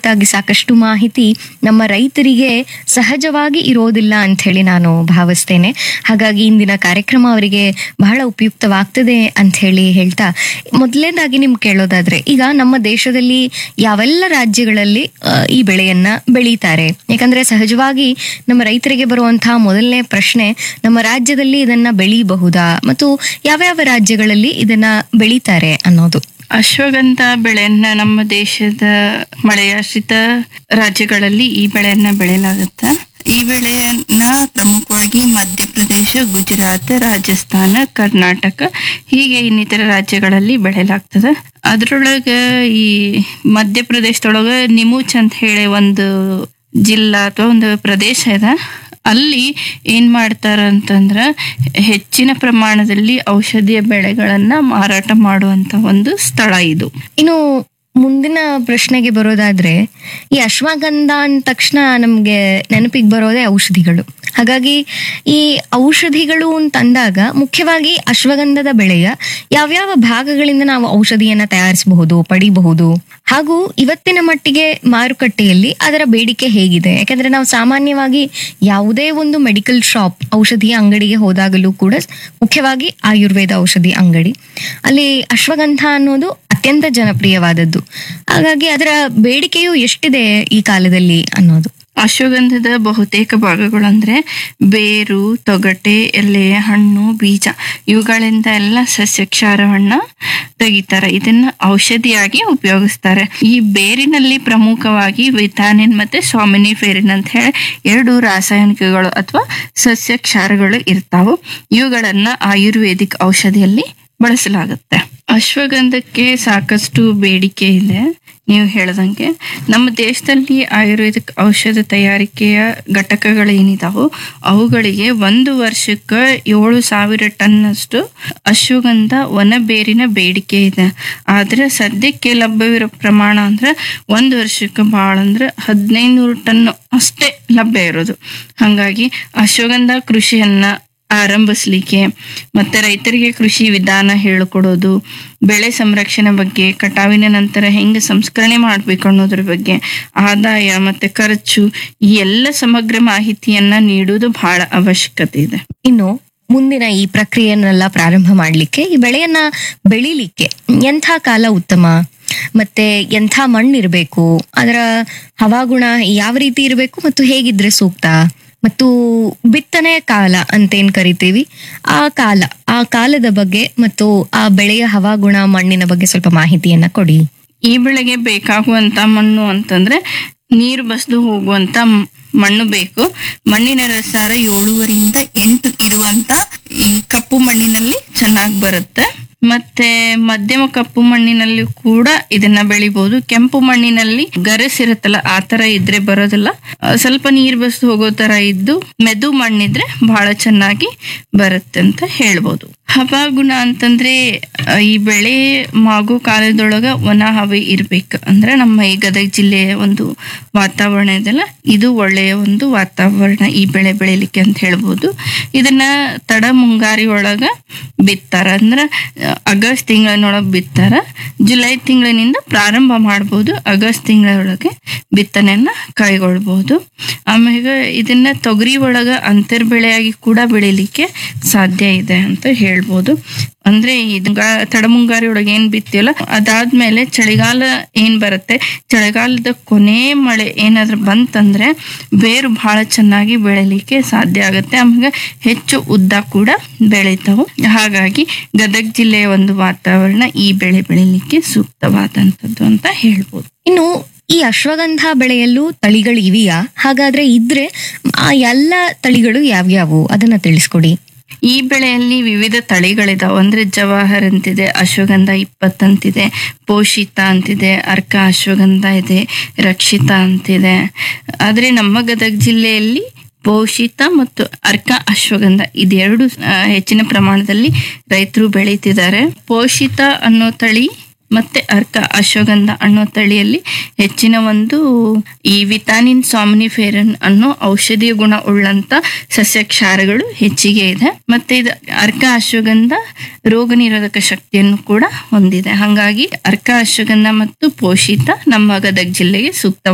ಕುರಿತಾಗಿ ಸಾಕಷ್ಟು ಮಾಹಿತಿ ನಮ್ಮ ರೈತರಿಗೆ ಸಹಜವಾಗಿ ಇರೋದಿಲ್ಲ ಅಂತ ಹೇಳಿ ನಾನು ಭಾವಿಸ್ತೇನೆ ಹಾಗಾಗಿ ಇಂದಿನ ಕಾರ್ಯಕ್ರಮ ಅವರಿಗೆ ಬಹಳ ಉಪಯುಕ್ತವಾಗ್ತದೆ ಅಂತ ಹೇಳಿ ಹೇಳ್ತಾ ಮೊದಲನೇದಾಗಿ ನಿಮ್ಗೆ ಕೇಳೋದಾದ್ರೆ ಈಗ ನಮ್ಮ ದೇಶದಲ್ಲಿ ಯಾವೆಲ್ಲ ರಾಜ್ಯಗಳಲ್ಲಿ ಆ, ಈ ಬೆಳೆಯನ್ನ ಬೆಳೀತಾರೆ ಯಾಕಂದ್ರೆ ಸಹಜವಾಗಿ ನಮ್ಮ ರೈತರಿಗೆ ಬರುವಂತಹ ಮೊದಲನೇ ಪ್ರಶ್ನೆ ನಮ್ಮ ರಾಜ್ಯದಲ್ಲಿ ಇದನ್ನ ಬೆಳೀಬಹುದಾ ಮತ್ತು ಯಾವ್ಯಾವ ರಾಜ್ಯಗಳಲ್ಲಿ ಇದನ್ನ ಬೆಳೀತಾರೆ ಅನ್ನೋದು ಅಶ್ವಗಂಧ ಬೆಳೆಯನ್ನ ನಮ್ಮ ದೇಶದ ಮಳೆಯಾಶ್ರಿತ ರಾಜ್ಯಗಳಲ್ಲಿ ಈ ಬೆಳೆಯನ್ನ ಬೆಳೆಯಲಾಗುತ್ತೆ ಈ ಬೆಳೆಯನ್ನ ಪ್ರಮುಖವಾಗಿ ಮಧ್ಯಪ್ರದೇಶ ಗುಜರಾತ್ ರಾಜಸ್ಥಾನ ಕರ್ನಾಟಕ ಹೀಗೆ ಇನ್ನಿತರ ರಾಜ್ಯಗಳಲ್ಲಿ ಬೆಳೆಯಲಾಗ್ತದೆ ಅದ್ರೊಳಗ ಈ ಮಧ್ಯಪ್ರದೇಶದೊಳಗ ನಿಮೂಚ್ ಅಂತ ಹೇಳಿ ಒಂದು ಜಿಲ್ಲಾ ಅಥವಾ ಒಂದು ಪ್ರದೇಶ ಇದೆ ಅಲ್ಲಿ ಏನ್ ಮಾಡ್ತಾರ ಅಂತಂದ್ರ ಹೆಚ್ಚಿನ ಪ್ರಮಾಣದಲ್ಲಿ ಔಷಧಿಯ ಬೆಳೆಗಳನ್ನ ಮಾರಾಟ ಮಾಡುವಂತ ಒಂದು ಸ್ಥಳ ಇದು ಇನ್ನು ಮುಂದಿನ ಪ್ರಶ್ನೆಗೆ ಬರೋದಾದ್ರೆ ಈ ಅಶ್ವಗಂಧ ಅಂದ ತಕ್ಷಣ ನಮ್ಗೆ ನೆನಪಿಗೆ ಬರೋದೇ ಔಷಧಿಗಳು ಹಾಗಾಗಿ ಈ ಔಷಧಿಗಳು ಅಂತ ಅಂದಾಗ ಮುಖ್ಯವಾಗಿ ಅಶ್ವಗಂಧದ ಬೆಳೆಯ ಯಾವ್ಯಾವ ಭಾಗಗಳಿಂದ ನಾವು ಔಷಧಿಯನ್ನ ತಯಾರಿಸಬಹುದು ಪಡಿಬಹುದು ಹಾಗೂ ಇವತ್ತಿನ ಮಟ್ಟಿಗೆ ಮಾರುಕಟ್ಟೆಯಲ್ಲಿ ಅದರ ಬೇಡಿಕೆ ಹೇಗಿದೆ ಯಾಕಂದ್ರೆ ನಾವು ಸಾಮಾನ್ಯವಾಗಿ ಯಾವುದೇ ಒಂದು ಮೆಡಿಕಲ್ ಶಾಪ್ ಔಷಧಿಯ ಅಂಗಡಿಗೆ ಹೋದಾಗಲೂ ಕೂಡ ಮುಖ್ಯವಾಗಿ ಆಯುರ್ವೇದ ಔಷಧಿ ಅಂಗಡಿ ಅಲ್ಲಿ ಅಶ್ವಗಂಧ ಅನ್ನೋದು ಅತ್ಯಂತ ಜನಪ್ರಿಯವಾದದ್ದು ಹಾಗಾಗಿ ಅದರ ಬೇಡಿಕೆಯು ಎಷ್ಟಿದೆ ಈ ಕಾಲದಲ್ಲಿ ಅನ್ನೋದು ಅಶ್ವಗಂಧದ ಬಹುತೇಕ ಭಾಗಗಳು ಅಂದ್ರೆ ಬೇರು ತೊಗಟೆ ಎಲೆ ಹಣ್ಣು ಬೀಜ ಇವುಗಳಿಂದ ಎಲ್ಲ ಸಸ್ಯ ಕ್ಷಾರವನ್ನ ತೆಗಿತಾರೆ ಇದನ್ನ ಔಷಧಿಯಾಗಿ ಉಪಯೋಗಿಸ್ತಾರೆ ಈ ಬೇರಿನಲ್ಲಿ ಪ್ರಮುಖವಾಗಿ ವಿಟಾಮಿನ್ ಮತ್ತೆ ಸ್ವಾಮಿನಿಫೆರಿನ್ ಅಂತ ಹೇಳಿ ಎರಡು ರಾಸಾಯನಿಕಗಳು ಅಥವಾ ಸಸ್ಯ ಕ್ಷಾರಗಳು ಇರ್ತಾವು ಇವುಗಳನ್ನ ಆಯುರ್ವೇದಿಕ್ ಔಷಧಿಯಲ್ಲಿ ಬಳಸಲಾಗುತ್ತೆ ಅಶ್ವಗಂಧಕ್ಕೆ ಸಾಕಷ್ಟು ಬೇಡಿಕೆ ಇದೆ ನೀವು ಹೇಳ್ದಂಗೆ ನಮ್ಮ ದೇಶದಲ್ಲಿ ಆಯುರ್ವೇದಿಕ್ ಔಷಧ ತಯಾರಿಕೆಯ ಘಟಕಗಳೇನಿದಾವೋ ಅವುಗಳಿಗೆ ಒಂದು ವರ್ಷಕ್ಕೆ ಏಳು ಸಾವಿರ ಟನ್ನಷ್ಟು ಅಶ್ವಗಂಧ ಒಣ ಬೇರಿನ ಬೇಡಿಕೆ ಇದೆ ಆದ್ರೆ ಸದ್ಯಕ್ಕೆ ಲಭ್ಯವಿರೋ ಪ್ರಮಾಣ ಅಂದ್ರೆ ಒಂದು ವರ್ಷಕ್ಕೆ ಭಾಳ ಅಂದ್ರೆ ಹದಿನೈದು ಟನ್ ಅಷ್ಟೇ ಲಭ್ಯ ಇರೋದು ಹಾಗಾಗಿ ಅಶ್ವಗಂಧ ಕೃಷಿಯನ್ನ ಆರಂಭಿಸ್ಲಿಕ್ಕೆ ಮತ್ತೆ ರೈತರಿಗೆ ಕೃಷಿ ವಿಧಾನ ಹೇಳಿಕೊಡೋದು ಬೆಳೆ ಸಂರಕ್ಷಣೆ ಬಗ್ಗೆ ಕಟಾವಿನ ನಂತರ ಹೆಂಗೆ ಸಂಸ್ಕರಣೆ ಮಾಡ್ಬೇಕು ಅನ್ನೋದ್ರ ಬಗ್ಗೆ ಆದಾಯ ಮತ್ತೆ ಖರ್ಚು ಈ ಎಲ್ಲ ಸಮಗ್ರ ಮಾಹಿತಿಯನ್ನ ನೀಡುವುದು ಬಹಳ ಅವಶ್ಯಕತೆ ಇದೆ ಇನ್ನು ಮುಂದಿನ ಈ ಪ್ರಕ್ರಿಯೆಯನ್ನೆಲ್ಲ ಪ್ರಾರಂಭ ಮಾಡಲಿಕ್ಕೆ ಈ ಬೆಳೆಯನ್ನ ಬೆಳಿಲಿಕ್ಕೆ ಎಂಥ ಕಾಲ ಉತ್ತಮ ಮತ್ತೆ ಎಂಥ ಮಣ್ಣಿರಬೇಕು ಅದರ ಹವಾಗುಣ ಯಾವ ರೀತಿ ಇರಬೇಕು ಮತ್ತು ಹೇಗಿದ್ರೆ ಸೂಕ್ತ ಮತ್ತು ಬಿತ್ತನೆ ಕಾಲ ಅಂತೇನ್ ಕರಿತೀವಿ ಆ ಕಾಲ ಆ ಕಾಲದ ಬಗ್ಗೆ ಮತ್ತು ಆ ಬೆಳೆಯ ಹವಾಗುಣ ಮಣ್ಣಿನ ಬಗ್ಗೆ ಸ್ವಲ್ಪ ಮಾಹಿತಿಯನ್ನ ಕೊಡಿ ಈ ಬೆಳೆಗೆ ಬೇಕಾಗುವಂತ ಮಣ್ಣು ಅಂತಂದ್ರೆ ನೀರು ಬಸ್ದು ಹೋಗುವಂತ ಮ್- ಮಣ್ಣು ಬೇಕು ಮಣ್ಣಿನ ರಸಾರ ಏಳುವರಿಯಿಂದ ಎಂಟು ಇರುವಂತ ಈ ಕಪ್ಪು ಮಣ್ಣಿನಲ್ಲಿ ಚೆನ್ನಾಗಿ ಬರುತ್ತೆ ಮತ್ತೆ ಮಧ್ಯಮ ಕಪ್ಪು ಮಣ್ಣಿನಲ್ಲಿ ಕೂಡ ಇದನ್ನ ಬೆಳಿಬಹುದು ಕೆಂಪು ಮಣ್ಣಿನಲ್ಲಿ ಗರಸಿರುತ್ತಲ್ಲ ಆ ತರ ಇದ್ರೆ ಬರೋದಿಲ್ಲ ಆ, ಸ್ವಲ್ಪ ನೀರ್ ಬಸ್ದು ಹೋಗೋ ತರ ಇದ್ದು ಮೆದು ಮಣ್ಣಿದ್ರೆ ಬಹಳ ಚೆನ್ನಾಗಿ ಬರುತ್ತೆ ಅಂತ ಹೇಳ್ಬೋದು ಹವಾಗುಣ ಅಂತಂದ್ರೆ ಆ, ಈ ಬೆಳೆ ಮಾಗೋ ಕಾಲದೊಳಗ ಒಣ ಹವೆ ಇರ್ಬೇಕು ಅಂದ್ರೆ ನಮ್ಮ ಈ ಗದಗ ಜಿಲ್ಲೆಯ ಒಂದು ವಾತಾವರಣ ಇದೆಲ್ಲ ಇದು ಒಳ್ಳೆಯ ಒಂದು ವಾತಾವರಣ ಈ ಬೆಳೆ ಬೆಳಿಲಿಕ್ಕೆ ಅಂತ ಹೇಳ್ಬೋದು ಇದನ್ನ ತಡ ಮುಂಗಾರಿ ಒಳಗ ಬಿತ್ತಾರ ಅಂದ್ರ ಆ, ಆಗಸ್ಟ್ ತಿಂಗಳಿನೊಳಗೆ ಬಿತ್ತಾರ ಜುಲೈ ತಿಂಗಳಿನಿಂದ ಪ್ರಾರಂಭ ಮಾಡ್ಬೋದು ಆಗಸ್ಟ್ ತಿಂಗಳೊಳಗೆ ಬಿತ್ತನೆಯನ್ನ ಕೈಗೊಳ್ಬಹುದು ಆಮೇಲೆ ಇದನ್ನ ತೊಗರಿ ಒಳಗ ಅಂತರ್ ಬೆಳೆಯಾಗಿ ಕೂಡ ಬೆಳಿಲಿಕ್ಕೆ ಸಾಧ್ಯ ಇದೆ ಅಂತ ಹೇಳ್ಬೋದು ಅಂದ್ರೆ ಇದು ಗಾ- ತಡಮುಂಗಾರಿ ಒಳಗೆ ಏನ್ ಬಿತ್ತಿಯಲ್ಲ ಅದಾದ್ಮೇಲೆ ಚಳಿಗಾಲ ಏನ್ ಬರುತ್ತೆ ಚಳಿಗಾಲದ ಕೊನೆ ಮಳೆ ಏನಾದ್ರೂ ಬಂತಂದ್ರೆ ಬೇರು ಬಹಳ ಚೆನ್ನಾಗಿ ಬೆಳಿಲಿಕ್ಕೆ ಸಾಧ್ಯ ಆಗುತ್ತೆ ಆಮೇಲೆ ಹೆಚ್ಚು ಉದ್ದ ಕೂಡ ಬೆಳಿತಾವು ಹಾಗಾಗಿ ಗದಗ ಜಿಲ್ಲೆಯ ಒಂದು ವಾತಾವರಣ ಈ ಬೆಳೆ ಬೆಳಿಲಿಕ್ಕೆ ಸೂಕ್ತವಾದಂಥದ್ದು ಅಂತ ಹೇಳ್ಬೋದು ಇನ್ನು ಈ ಅಶ್ವಗಂಧ ಬೆಳೆಯಲ್ಲೂ ತಳಿಗಳು ಇವೆಯಾ ಹಾಗಾದ್ರೆ ಇದ್ರೆ ಆ ಎಲ್ಲ ತಳಿಗಳು ಯಾವ್ಯಾವು ಅದನ್ನ ತಿಳಿಸ್ಕೊಡಿ ಈ ಬೆಳೆಯಲ್ಲಿ ವಿವಿಧ ತಳಿಗಳಿದಾವೆ ಅಂದ್ರೆ ಜವಾಹರ್ ಅಂತಿದೆ ಅಶ್ವಗಂಧ ಇಪ್ಪತ್ತಂತಿದೆ ಪೋಷಿತ ಅಂತಿದೆ ಅರ್ಕ ಅಶ್ವಗಂಧ ಇದೆ ರಕ್ಷಿತ ಅಂತಿದೆ ಆದ್ರೆ ನಮ್ಮ ಗದಗ ಜಿಲ್ಲೆಯಲ್ಲಿ ಪೋಷಿತ ಮತ್ತು ಅರ್ಕ ಅಶ್ವಗಂಧ ಇದೆರಡು ಆ, ಹೆಚ್ಚಿನ ಪ್ರಮಾಣದಲ್ಲಿ ರೈತರು ಬೆಳೀತಿದ್ದಾರೆ ಪೋಷಿತ ಅನ್ನೋ ತಳಿ ಮತ್ತೆ ಅರ್ಕ ಅಶ್ವಗಂಧ ಅನ್ನೋ ತಳಿಯಲ್ಲಿ ಹೆಚ್ಚಿನ ಒಂದು ಈ ವಿಟಾಮಿನ್ ಸಾಮ್ನಿಫೆರನ್ ಅನ್ನೋ ಔಷಧೀಯ ಗುಣ ಉಳ್ಳಂತ ಸಸ್ಯ ಕ್ಷಾರಗಳು ಹೆಚ್ಚಿಗೆ ಇದೆ ಮತ್ತೆ ಇದು ಅರ್ಕ ಅಶ್ವಗಂಧ ರೋಗ ನಿರೋಧಕ ಶಕ್ತಿಯನ್ನು ಕೂಡ ಹೊಂದಿದೆ ಹಾಗಾಗಿ ಅರ್ಕ ಅಶ್ವಗಂಧ ಮತ್ತು ಪೋಷಿತ ನಮ್ಮ ಗದಗ ಜಿಲ್ಲೆಗೆ ಸೂಕ್ತ